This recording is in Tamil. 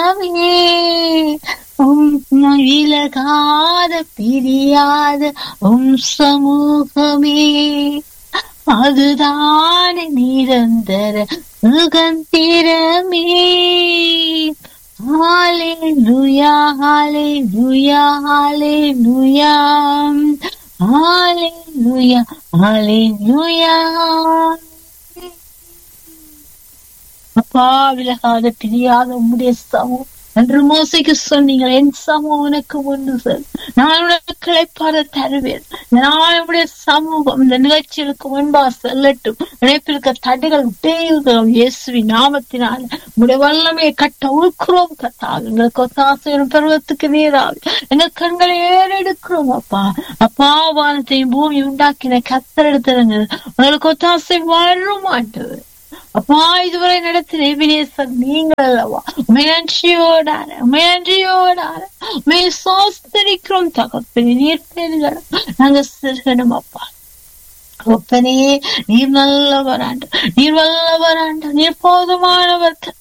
சுகமே உம் விலகாத பிரியாத உம் சமூகமே அதுதானே நிரந்தர சுகந்திரமே ஹalleluya ஹalleluya ஹalleluya ஹalleluya ஹalleluya அப்பா விலகாத பிரியாத உம்முடைய சமம் என்று மோசைக்கு சொன்னீங்க என் சமம் உனக்கு ஒன்று சார் நான் உனக்கு கிடைப்பாத தருவேன் நான் உடைய சமூகம் இந்த நிகழ்ச்சிகளுக்கு முன்பா செல்லட்டும் இணைப்பிருக்க தடைகள் உடையுகிறோம் இயேசுவி நாமத்தினால உடைய வல்லமையை கட்ட உழுக்கிறோம் கத்தா எங்களுக்கு ஒத்தாசையும் பருவத்துக்கு நீராவி எங்க கண்களை ஏறெடுக்கிறோம் அப்பா அப்பா வானத்தையும் பூமி உண்டாக்கின கத்தரெடுத்துருங்க உங்களுக்கு ஒத்தாசை வரும் மாட்டது அப்பா இதுவரை நடத்தின வினேசன் நீங்கள் அல்லவா முயற்சியோடார முயற்சியோடார மே சோஸ்தரிக்கிறோம் தகப்பனே நீர் பெருகிறோம் நாங்க சிறுகணும் அப்பா ஒப்பனே நீர் நல்லவராண்டு நீர் வல்லவராண்டு நீர் போதுமானவர்